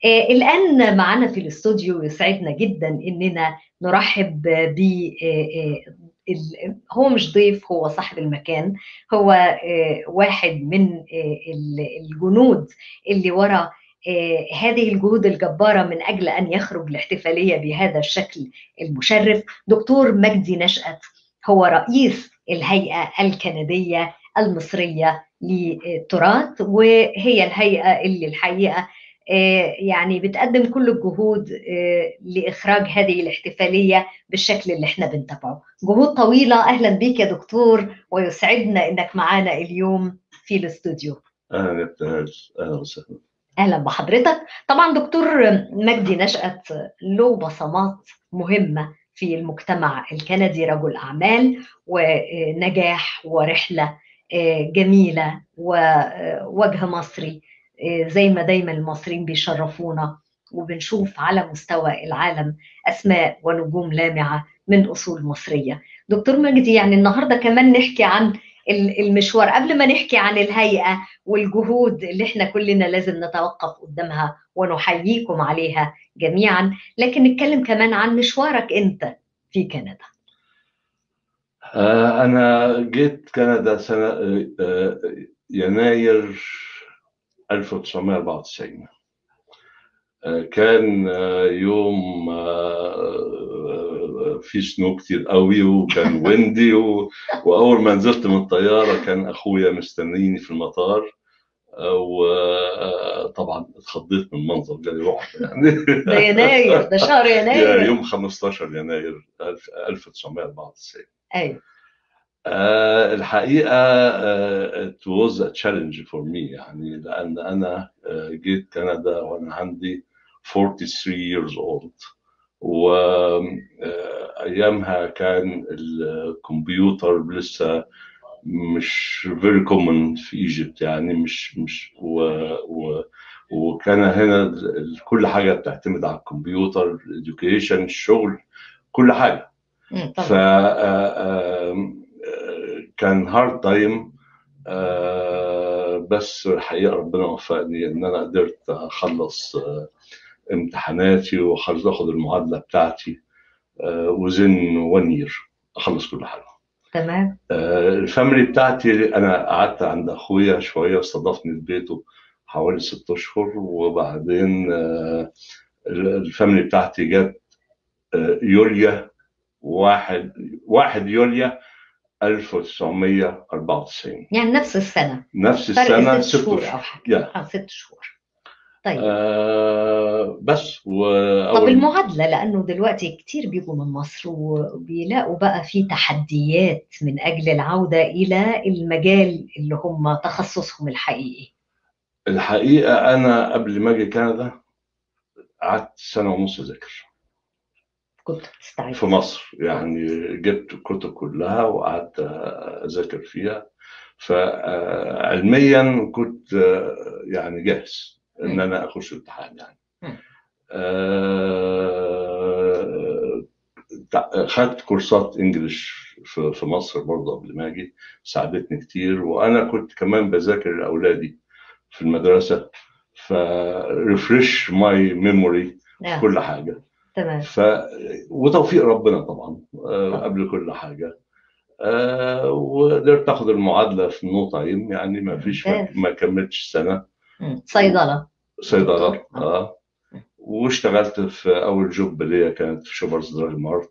آه، الآن معنا في الاستوديو يسعدنا جدا إننا نرحب ب آه، آه، ال- هو مش ضيف هو صاحب المكان هو آه، واحد من آه، ال- الجنود اللي ورا آه، هذه الجهود الجبارة من أجل أن يخرج الاحتفالية بهذا الشكل المشرف دكتور مجدي نشأت هو رئيس الهيئة الكندية المصرية للتراث وهي الهيئة اللي الحقيقة آه، يعني بتقدم كل الجهود آه، لإخراج هذه الاحتفالية بالشكل اللي احنا بنتابعه جهود طويلة أهلا بيك يا دكتور ويسعدنا إنك معانا اليوم في الاستوديو اهلا يا ابتهال اهلا وسهلا أهلا بحضرتك طبعا دكتور مجدي نشأت له بصمات مهمة في المجتمع الكندي رجل أعمال ونجاح ورحلة جميلة ووجه مصري زي ما دايما المصريين بيشرفونا وبنشوف على مستوى العالم أسماء ونجوم لامعة من أصول مصرية دكتور مجدي يعني النهاردة كمان نحكي عن المشوار قبل ما نحكي عن الهيئة والجهود اللي احنا كلنا لازم نتوقف قدامها ونحييكم عليها جميعا لكن نتكلم كمان عن مشوارك انت في كندا آه، انا جيت كندا سنه آه، آه، يناير 1994 آه، كان آه، يوم آه، في سنو كتير قوي وكان ويندي و... واول ما نزلت من الطياره كان اخويا مستنيني في المطار آه، وطبعا اتخضيت من المنظر جالي رعب يعني ده يناير ده شهر يا يناير يوم 15 يناير 1994 ايوه آه، الحقيقة آه، it was a challenge for me يعني لأن أنا آه، جيت كندا وأنا عندي 43 years old وأيامها كان الكمبيوتر لسه مش very common في ايجيبت يعني مش مش و و وكان هنا ال- كل حاجة بتعتمد على الكمبيوتر education الشغل كل حاجة مم، ف طبعا آه، آم، آه، كان هارد تايم بس الحقيقه ربنا وفقني ان انا قدرت اخلص آه، امتحاناتي واخد المعادله بتاعتي وزن وان يير اخلص كل حاجه تمام آه، الفاميلي بتاعتي انا قعدت عند اخويا شويه استضافني في بيته حوالي ست اشهر وبعدين آه، الفاميلي بتاعتي جت آه، يوليا واحد واحد يوليا 1994 يعني نفس السنة نفس فرق السنة ست ست شهور أشهر أو حاجة يا. اه ست شهور طيب آه بس طب وأول المعادلة لأنه دلوقتي كتير بيجوا من مصر وبيلاقوا بقى في تحديات من أجل العودة إلى المجال اللي هم تخصصهم الحقيقي الحقيقة أنا قبل ما أجي كندا قعدت سنة ونص أذاكر كنت بتستعد في مصر يعني جبت الكتب كلها وقعدت أذاكر فيها فعلميا كنت آه، يعني جاهز إن مم. أنا أخش امتحان يعني مم. آه، تع- خدت كورسات انجليش في في مصر برضه قبل ما اجي ساعدتني كتير وانا كنت كمان بذاكر لاولادي في المدرسه فريفرش ماي ميموري في آه. كل حاجه تمام ف وتوفيق ربنا طبعا آه، طبعا. قبل كل حاجه آه، وقدرت اخد المعادله في نو تايم يعني ما فيش ممتاز. ما كملتش سنه مم. صيدلة صيدله دكتور. اه واشتغلت في اول جوب ليا كانت في شوبرز دراج مارت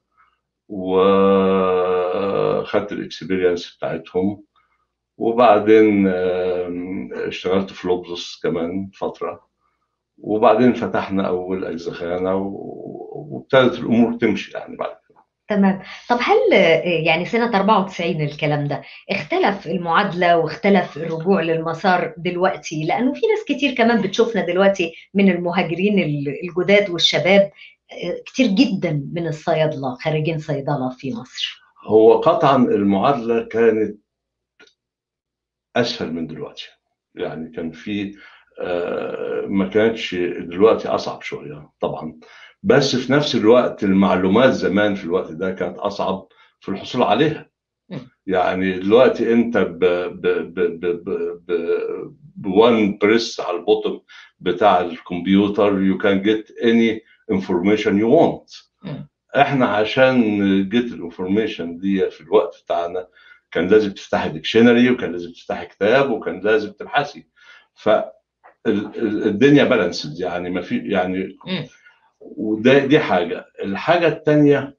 وخدت الاكسبيرينس بتاعتهم وبعدين آم، اشتغلت في لوبزوس كمان فترة وبعدين فتحنا أول أجزخانة و- وابتدت الأمور تمشي يعني بعد كده تمام طب هل آه، يعني سنة 94 الكلام ده اختلف المعادلة واختلف الرجوع للمسار دلوقتي لأنه في ناس كتير كمان بتشوفنا دلوقتي من المهاجرين ال- الجداد والشباب آه، كتير جدا من الصيادلة خارجين صيدلة في مصر هو قطعا المعادلة كانت أسهل من دلوقتي يعني كان في آه، ما كانتش دلوقتي أصعب شوية طبعا بس في نفس الوقت المعلومات زمان في الوقت ده كانت أصعب في الحصول عليها م. يعني دلوقتي أنت ب ب ب ب ب ب بوان بريس على البوتم بتاع الكمبيوتر يو كان جيت اني انفورميشن يو وونت مم. احنا عشان جيت الانفورميشن دي في الوقت بتاعنا كان لازم تفتحي ديكشنري وكان لازم تفتحي كتاب وكان لازم تبحثي ف ال- ال- الدنيا بالانسد يعني ما في يعني مم. وده دي حاجه الحاجه الثانيه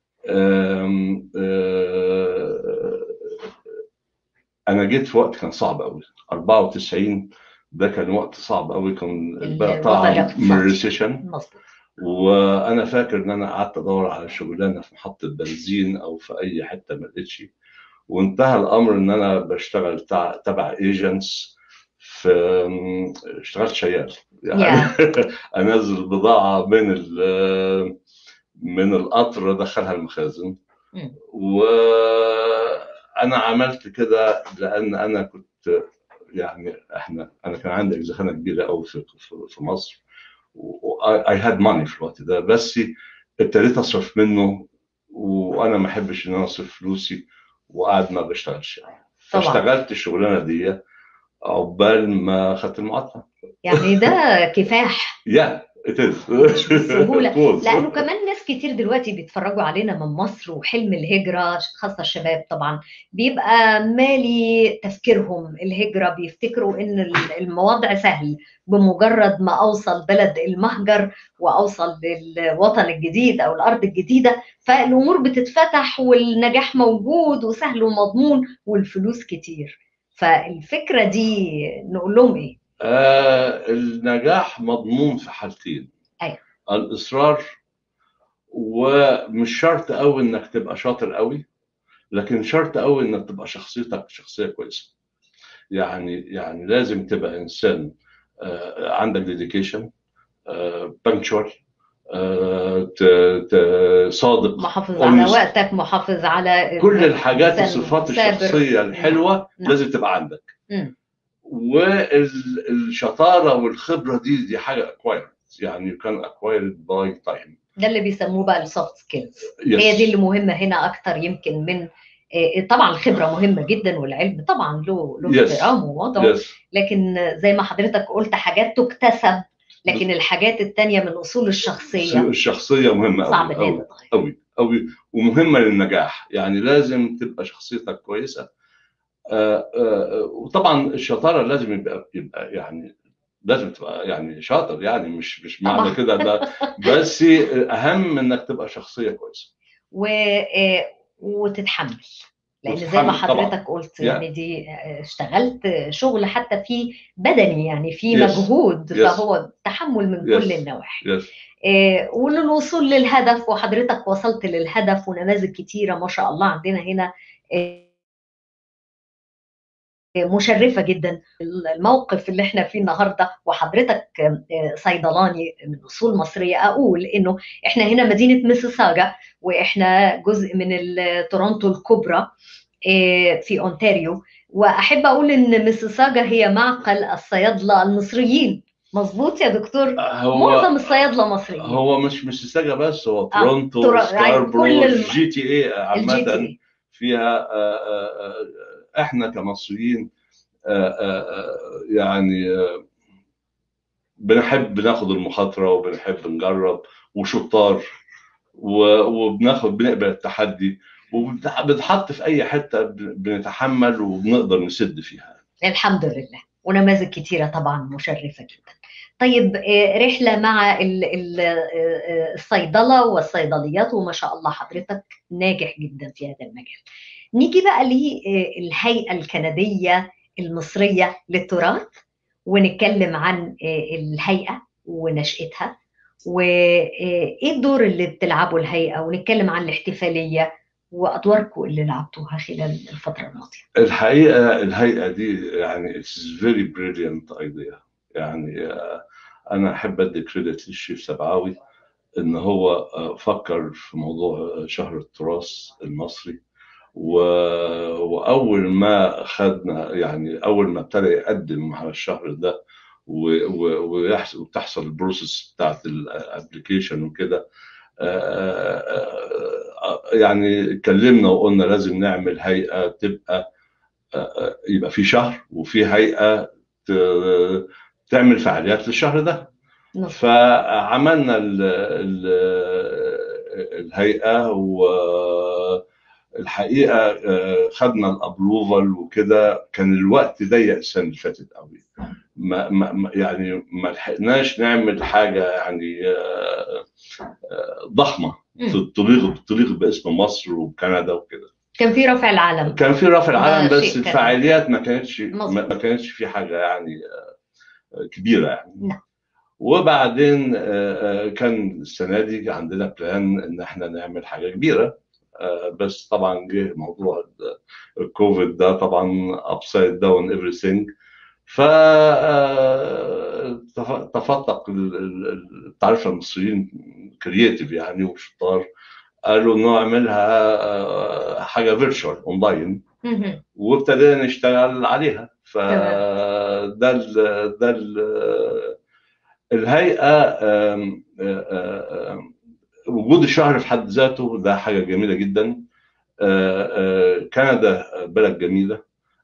انا جيت في وقت كان صعب قوي 94 ده كان وقت صعب قوي كان بقى الوضع طالع الاقتصادي. من الريسيشن مظبوط وانا فاكر ان انا قعدت ادور على شغلانه في محطه بنزين او في اي حته ما لقيتش وانتهى الامر ان انا بشتغل تع- تبع ايجنتس في اشتغلت شيال يعني انزل بضاعه من ال- من القطر ادخلها المخازن مم. وانا عملت كده لان انا كنت يعني احنا انا كان عندي اجزخانه كبيره قوي في في- في مصر واي هاد ماني في الوقت ده بس ابتديت اصرف منه وانا ما احبش ان انا اصرف فلوسي وقاعد ما بشتغلش يعني طبعا فاشتغلت الشغلانه دي عقبال ما خدت المقاطعه يعني ده كفاح يا ات از مش بالسهولة. لانه كمان ناس كتير دلوقتي بيتفرجوا علينا من مصر وحلم الهجره خاصه الشباب طبعا بيبقى مالي تفكيرهم الهجره بيفتكروا ان الموضع سهل بمجرد ما اوصل بلد المهجر واوصل للوطن الجديد او الارض الجديده فالامور بتتفتح والنجاح موجود وسهل ومضمون والفلوس كتير فالفكره دي نقول لهم ايه؟ آه النجاح مضمون في حالتين أيوة. الاصرار ومش شرط قوي انك تبقى شاطر قوي لكن شرط قوي انك تبقى شخصيتك شخصيه كويسه يعني يعني لازم تبقى انسان آه عندك ديديكيشن بانكشوال صادق محافظ على honest. وقتك محافظ على كل الحاجات إنسان الصفات مثابر. الشخصيه الحلوه نعم. لازم تبقى عندك مم. والشطاره والخبره دي دي حاجه اكوايرد يعني you can acquire it by time ده اللي بيسموه بقى السوفت سكيلز هي دي اللي مهمه هنا اكتر يمكن من آه، طبعا الخبره مهمه جدا والعلم طبعا له له Yes. احترامه ووضعه يس لكن زي ما حضرتك قلت حاجات تكتسب لكن الحاجات التانية من اصول الشخصيه الشخصيه مهمه صعب قوي ان هي قوي تتغير قوي قوي ومهمه للنجاح يعني لازم تبقى شخصيتك كويسه آه، آه، وطبعا الشطاره لازم يبقى يبقى يعني لازم تبقى يعني شاطر يعني مش مش معنى طبعاً. كده ده بس اهم انك تبقى شخصيه كويسه و... آه، وتتحمل لان زي ما وتتحمل طبعاً. حضرتك قلت Yeah. يعني دي آه، اشتغلت شغل حتى في بدني يعني في Yes. مجهود Yes. فهو تحمل من Yes. كل النواحي يس آه، وللوصول للهدف وحضرتك وصلت للهدف ونماذج كتيرة ما شاء الله عندنا هنا آه، مشرفة جدا الموقف اللي احنا فيه النهاردة وحضرتك آه، صيدلاني من أصول مصرية أقول إنه احنا هنا مدينة ميسيساجا وإحنا جزء من ال- تورونتو الكبرى آه، في أونتاريو وأحب أقول إن ميسيساجا هي معقل الصيادلة المصريين مظبوط يا دكتور هو معظم الصيادلة مصريين هو مش ميسيساجا بس هو آه، تورونتو تورا- سكاربرو كل الم- جي تي اي الجي عامة تي فيها آه، آه، آه، احنا كمصريين آه، آه، آه، يعني آه، بنحب ناخد المخاطرة وبنحب نجرب وشطار و- وبناخد بنقبل التحدي وبنتحط في اي حتة بن- بنتحمل وبنقدر نسد فيها الحمد لله ونماذج كتيرة طبعا مشرفة جدا طيب آه، رحلة مع ال- ال- آه، الصيدلة والصيدليات وما شاء الله حضرتك ناجح جدا في هذا المجال نيجي بقى للهيئة الكندية المصرية للتراث ونتكلم عن آه، الهيئة ونشأتها وإيه الدور اللي بتلعبه الهيئة ونتكلم عن الاحتفالية وأدواركم اللي لعبتوها خلال الفترة الماضية الحقيقة الهيئة دي يعني it's very brilliant idea يعني آه، أنا أحب أدي كريدت للشيف سبعاوي إن هو آه، فكر في موضوع آه، شهر التراث المصري و... وأول ما خدنا يعني أول ما ابتدى يقدم على الشهر ده و... و... ويحصل وتحصل البروسيس بتاعت الابلكيشن وكده آه، آه، آه، يعني اتكلمنا وقلنا لازم نعمل هيئة تبقى آه، آه، يبقى في شهر وفي هيئة ت- تعمل فعاليات للشهر ده نعم. فعملنا ال ال الهيئه والحقيقه آه، خدنا الابروفال وكده كان الوقت ضيق السنه اللي فاتت قوي ما ما ما- يعني ما لحقناش نعمل حاجه يعني آه، آه، ضخمه مم. تليق تليق باسم مصر وكندا وكده كان في رفع العلم كان في رفع العلم ده بس شيء كان- الفعاليات ما كانتش مظبوط. ما ما كانتش في حاجه يعني آه، كبيره يعني نعم. وبعدين آه، آه، كان السنه دي عندنا بلان ان احنا نعمل حاجه كبيره آه، بس طبعا جه موضوع ال- الكوفيد ده طبعا ابسايد داون everything ف آه، تف- تفتق ال- ال- ال- تعرف المصريين كرييتيف يعني وشطار قالوا نعملها آه، حاجه فيرتشوال اونلاين مهم. وابتدينا نشتغل عليها فده ال ده ال الهيئه آم، آه، آم، وجود الشهر في حد ذاته ده حاجه جميله جدا آه، آه، كندا بلد جميله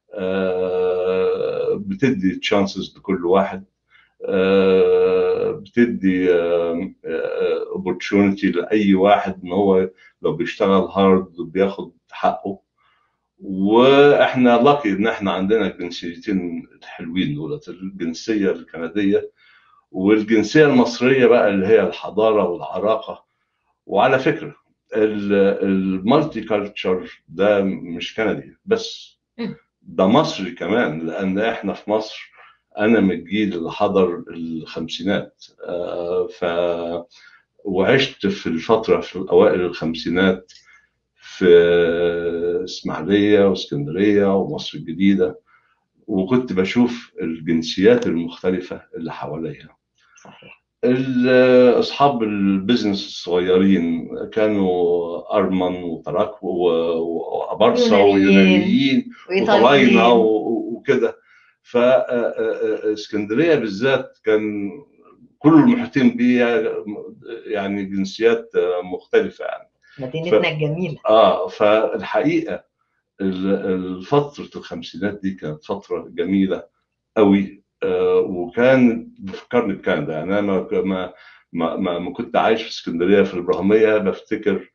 آه، بتدي تشانسز لكل واحد آه، بتدي اوبورتيونيتي لاي واحد ان هو لو بيشتغل هارد بياخد حقه واحنا لاقي ان احنا عندنا الجنسيتين الحلوين دولت الجنسيه الكنديه والجنسيه المصريه بقى اللي هي الحضاره والعراقه وعلى فكره المالتي كالتشر ده مش كندي بس مم. ده مصري كمان لان احنا في مصر انا من الجيل اللي حضر الخمسينات آه، ف وعشت في الفتره في اوائل الخمسينات في اسماعيليه واسكندريه ومصر الجديده وكنت بشوف الجنسيات المختلفه اللي حواليا صحيح ال- اصحاب البزنس الصغيرين كانوا ارمن وتراك و- وابرصه يونانيين. ويونانيين وطلاينه وايطاليين و- وكده فاسكندريه بالذات كان كل المحيطين بيها يعني جنسيات مختلفه يعني مدينتنا الجميله اه فالحقيقه ال- ال- فتره الخمسينات دي كانت فتره جميله قوي آه وكان بفكرني بكندا يعني انا ما ما ما, ما, ما كنت عايش في اسكندريه في الابراهيميه بفتكر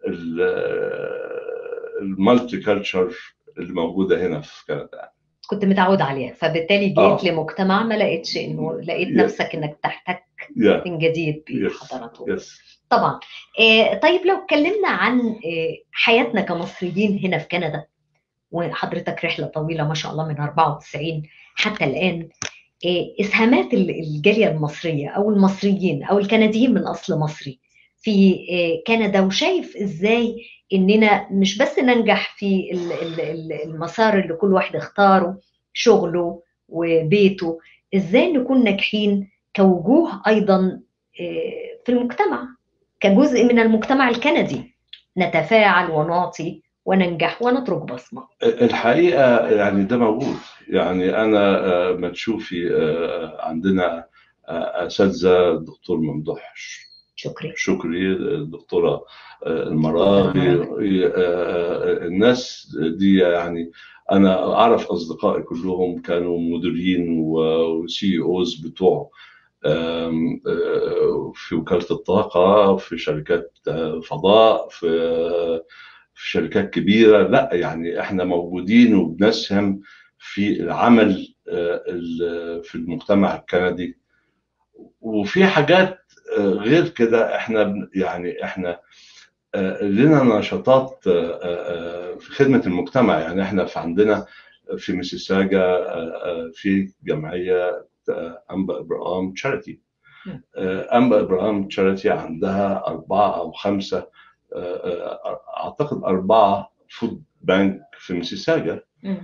المالتي كالتشر اللي موجوده هنا في كندا كنت متعود عليها فبالتالي جيت آه. لمجتمع ما لقيتش انه لقيت Yeah. نفسك انك تحتك يا من جديد يس بحضارته يس طبعا آه، طيب لو اتكلمنا عن آه، حياتنا كمصريين هنا في كندا وحضرتك رحلة طويلة ما شاء الله من 94 حتى الآن آه، إسهامات ال- الجالية المصرية أو المصريين أو الكنديين من أصل مصري في آه، كندا وشايف إزاي إننا مش بس ننجح في ال- ال- ال- المسار اللي كل واحد اختاره شغله وبيته إزاي نكون ناجحين كوجوه أيضا آه، في المجتمع كجزء من المجتمع الكندي نتفاعل ونعطي وننجح ونترك بصمة الحقيقه يعني ده موجود يعني انا آه، ما تشوفي آه، عندنا آه، اساتذه الدكتور ممدوح شكرا شكري الدكتورة آه، المراغي آه، آه، الناس دي يعني أنا أعرف أصدقائي كلهم كانوا مديرين وسي اوز بتوع آم، آه، في وكالة الطاقة في شركات آه، فضاء في في شركات كبيرة لا يعني احنا موجودين وبنسهم في العمل آه، ال- في المجتمع الكندي وفي حاجات آه، غير كده احنا بن- يعني احنا آه، لنا نشاطات آه، آه، في خدمة المجتمع يعني احنا في عندنا في ميسيساجا آه، آه، في جمعية آه، أنبا إبراهام تشاريتي مم. أنبا إبراهام تشاريتي عندها أربعة أو خمسة آه، آه، أعتقد أربعة فود بانك في ميسيساجا مم.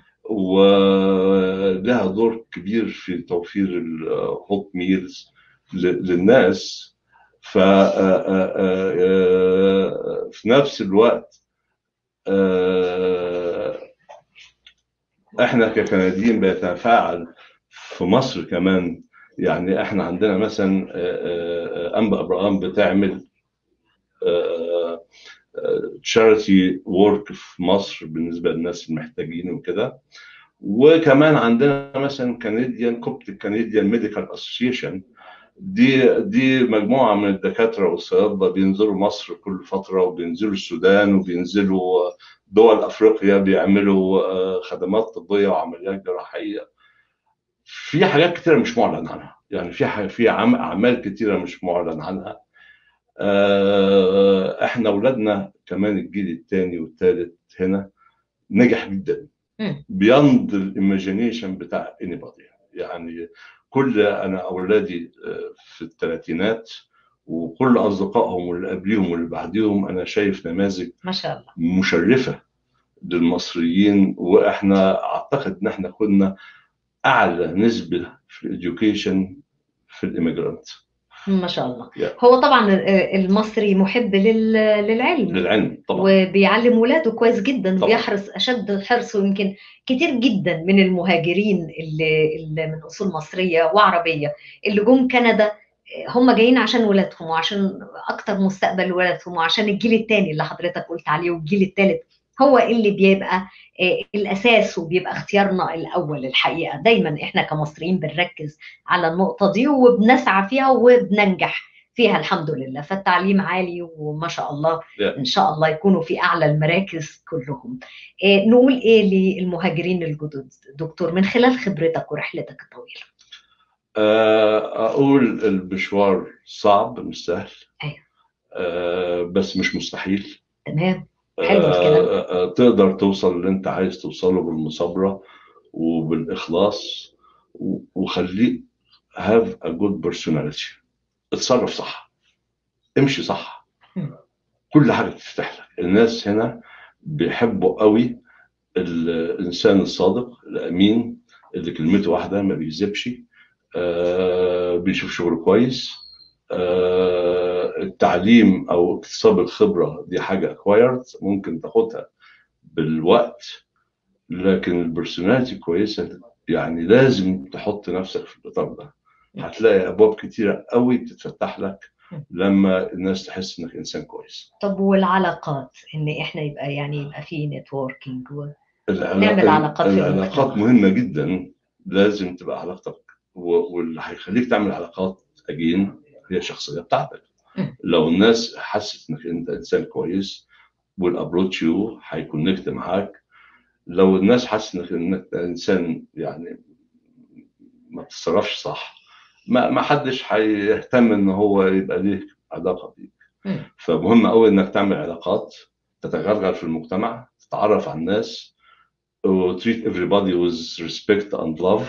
ولها دور كبير في توفير الهوت ميلز للناس ف في نفس الوقت آه، احنا ككنديين بيتفاعل في مصر كمان يعني احنا عندنا مثلا آه، آه، انبا ابراهام بتعمل تشاريتي وورك في مصر بالنسبه للناس المحتاجين وكده وكمان عندنا مثلا كنديان كوبتيك كنديان ميديكال اسوسيشن دي دي مجموعه من الدكاتره والصيادله بينزلوا مصر كل فتره وبينزلوا السودان وبينزلوا دول افريقيا بيعملوا خدمات طبيه وعمليات جراحيه في حاجات كتيره مش معلن عنها يعني في في اعمال كتيره مش معلن عنها احنا اولادنا كمان الجيل الثاني والثالث هنا نجح جدا بيند الايماجينيشن بتاع anybody يعني كل انا اولادي في الثلاثينات وكل اصدقائهم واللي قبليهم واللي بعديهم انا شايف نماذج ما شاء الله مشرفه للمصريين واحنا اعتقد ان احنا كنا اعلى نسبه في الاديوكيشن في الاميجرانت ما شاء الله Yeah. هو طبعا المصري محب لل- للعلم للعلم طبعا وبيعلم ولاده كويس جدا طبعا. بيحرص اشد حرصه يمكن كتير جدا من المهاجرين اللي, اللي من اصول مصريه وعربيه اللي جم كندا هم جايين عشان ولادهم وعشان اكتر مستقبل ولادهم وعشان الجيل الثاني اللي حضرتك قلت عليه والجيل الثالث هو اللي بيبقى الاساس وبيبقى اختيارنا الاول الحقيقه دايما احنا كمصريين بنركز على النقطه دي وبنسعى فيها وبننجح فيها الحمد لله فالتعليم عالي وما شاء الله Yeah. ان شاء الله يكونوا في اعلى المراكز كلهم إيه نقول ايه للمهاجرين الجدد دكتور من خلال خبرتك ورحلتك الطويله آه، اقول المشوار صعب مش سهل أيوة. آه، بس مش مستحيل تمام حلو الكلام. آه، آه، تقدر توصل اللي انت عايز توصله بالمثابره وبالاخلاص و- وخليك have a good personality اتصرف صح امشي صح مم. كل حاجه تفتح لك الناس هنا بيحبوا قوي الانسان الصادق الامين اللي كلمته واحده ما بيكذبش آه بيشوف شغله كويس آه التعليم او اكتساب الخبره دي حاجه اكوايرد ممكن تاخدها بالوقت لكن البرسوناليتي كويسه يعني لازم تحط نفسك في الاطار ده هتلاقي ابواب كتيره قوي بتتفتح لك لما الناس تحس انك انسان كويس طب والعلاقات ان احنا يبقى يعني يبقى في نتوركينج العلا- نعمل علاقات في العلاقات المجتمع. مهمه جدا لازم تبقى علاقتك و- واللي هيخليك تعمل علاقات اجين هي الشخصيه بتاعتك مم. لو الناس حست انك انت انسان كويس والابروتش يو هيكونكت معاك لو الناس حست انك انك انسان يعني ما بتتصرفش صح ما ما حدش هيهتم ان هو يبقى ليه علاقه بيك مم. فمهم قوي انك تعمل علاقات تتغلغل في المجتمع تتعرف على الناس و treat everybody with respect and love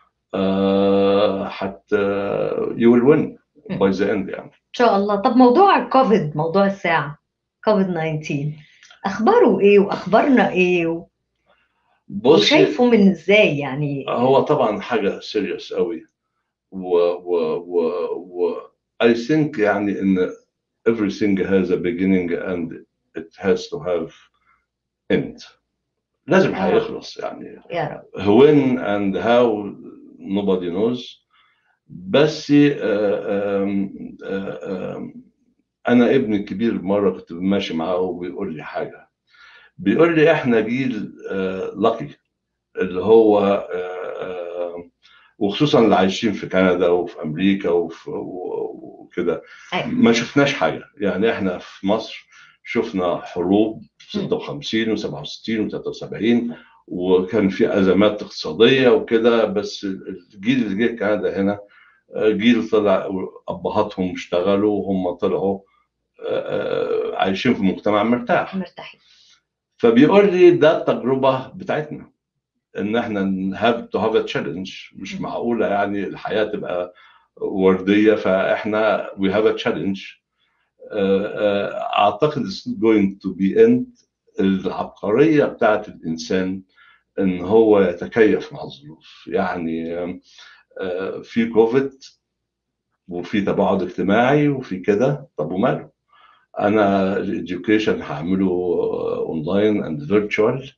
آه، حتى you will win by the end يعني ان شاء الله طب موضوع الكوفيد موضوع الساعه كوفيد 19 اخباره ايه واخبارنا ايه و- بص وشايفه من ازاي يعني هو طبعا حاجه سيريس قوي و و و و I think يعني ان everything has a beginning and it has to have end لازم آه. هيخلص يعني يا رب when and how nobody knows بس آه، آم، آه، آم، انا ابني الكبير مره كنت ماشي معاه وبيقول لي حاجه بيقول لي احنا جيل لاكي اللي هو آه، آه، وخصوصا اللي عايشين في كندا وفي امريكا وفي و- وكده أيوة. ما شفناش حاجه يعني احنا في مصر شفنا حروب 56 و67 و73 وكان في ازمات اقتصاديه وكده بس الجيل اللي جه كندا هنا آه، جيل طلع ابهاتهم اشتغلوا وهم طلعوا آه، آه، عايشين في مجتمع مرتاح مرتاحين فبيقول لي ده التجربه بتاعتنا ان احنا have to have a challenge مش م. معقوله يعني الحياه تبقى ورديه فاحنا we have a challenge آه، آه، اعتقد it's going to be end العبقريه بتاعت الانسان ان هو يتكيف مع الظروف يعني آه، في كوفيد وفي تباعد اجتماعي وفي كده طب وماله انا الاديوكيشن هعمله اونلاين اند فيرتشوال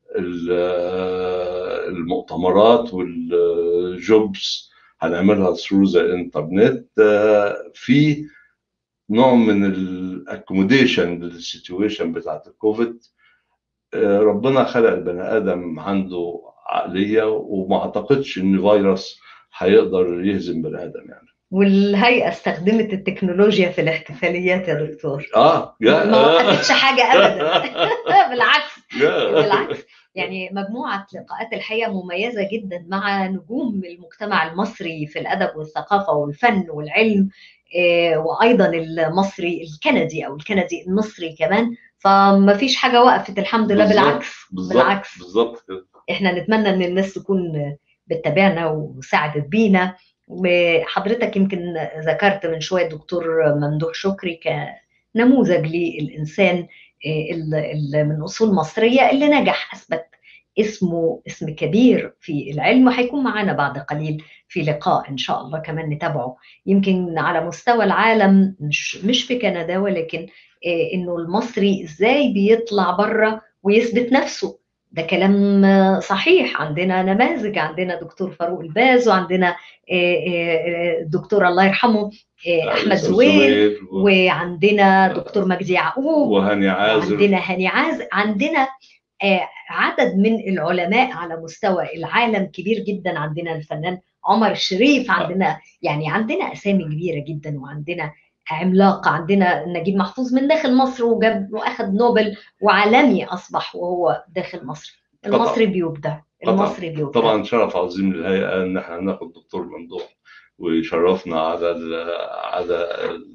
المؤتمرات والجوبز هنعملها ثرو ذا انترنت في نوع من الاكوموديشن للسيتويشن بتاعت الكوفيد آه، ربنا خلق البني ادم عنده عقليه وما اعتقدش ان فيروس هيقدر يهزم بني ادم يعني والهيئه استخدمت التكنولوجيا في الاحتفاليات يا دكتور اه يا ما وقفتش حاجه ابدا بالعكس يا بالعكس يعني مجموعة لقاءات الحقيقة مميزة جدا مع نجوم المجتمع المصري في الأدب والثقافة والفن والعلم آه، وأيضا المصري الكندي أو الكندي المصري كمان فما فيش حاجة وقفت الحمد لله بالظبط، بالعكس بالظبط بالعكس بالظبط كده احنا نتمنى ان الناس تكون بتتابعنا وساعدت بينا وحضرتك يمكن ذكرت من شويه الدكتور ممدوح شكري كنموذج للانسان اللي من اصول مصريه اللي نجح اثبت اسمه اسم كبير في العلم وهيكون معانا بعد قليل في لقاء ان شاء الله كمان نتابعه يمكن على مستوى العالم مش مش في كندا ولكن آه، انه المصري ازاي بيطلع بره ويثبت نفسه ده كلام آه، صحيح عندنا نماذج عندنا دكتور فاروق الباز وعندنا آه، آه، الدكتور الله يرحمه آه، احمد أستاذ زويل و- وعندنا دكتور مجدي يعقوب وهاني عازر عندنا هاني عاز عندنا آه، عدد من العلماء على مستوى العالم كبير جدا عندنا الفنان عمر الشريف عندنا يعني عندنا اسامي كبيره جدا وعندنا عملاق عندنا نجيب محفوظ من داخل مصر وجاب واخذ نوبل وعالمي اصبح وهو داخل مصر طبعاً. المصري بيبدع طبعاً. المصري بيبدع طبعا شرف عظيم للهيئه ان احنا ناخد دكتور ممدوح ويشرفنا على ال على ال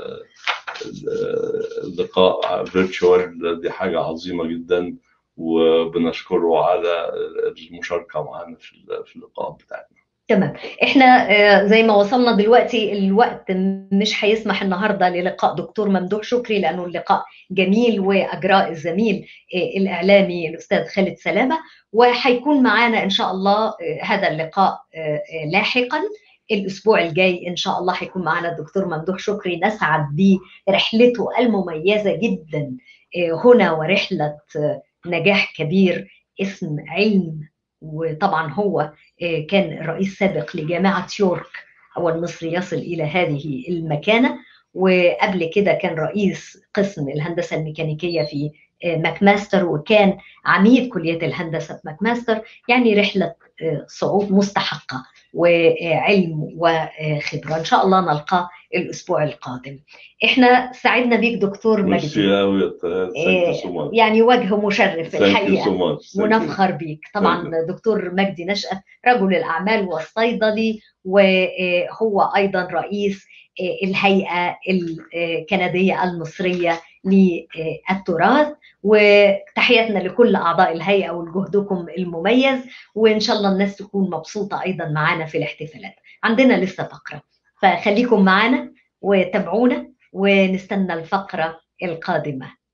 اللقاء فيرتشوال دي حاجه عظيمه جدا وبنشكره على المشاركه معنا في في اللقاء بتاعنا تمام احنا آه، زي ما وصلنا دلوقتي الوقت مش هيسمح النهارده للقاء دكتور ممدوح شكري لانه اللقاء جميل واجراء الزميل آه، الاعلامي الاستاذ خالد سلامه وهيكون معانا ان شاء الله آه، هذا اللقاء آه، آه، لاحقا الاسبوع الجاي ان شاء الله هيكون معانا الدكتور ممدوح شكري نسعد برحلته المميزه جدا آه، هنا ورحله آه، نجاح كبير اسم علم وطبعا هو كان الرئيس سابق لجامعة يورك أول مصري يصل إلى هذه المكانة وقبل كده كان رئيس قسم الهندسة الميكانيكية في ماكماستر وكان عميد كلية الهندسة في ماكماستر يعني رحلة صعود مستحقة وعلم وخبرة إن شاء الله نلقاه الأسبوع القادم إحنا سعدنا بيك دكتور ميرسي مجدي قوي ثانك يو سو ماتش يعني وجه مشرف ثانك يو الحقيقة سو ماتش ونفخر بيك طبعا دكتور مجدي نشأت رجل الأعمال والصيدلي وهو أيضا رئيس الهيئة الكندية المصرية للتراث وتحياتنا لكل أعضاء الهيئة ولجهدكم المميز وإن شاء الله الناس تكون مبسوطة أيضا معنا في الاحتفالات عندنا لسه فقرة فخليكم معنا وتابعونا ونستنى الفقرة القادمة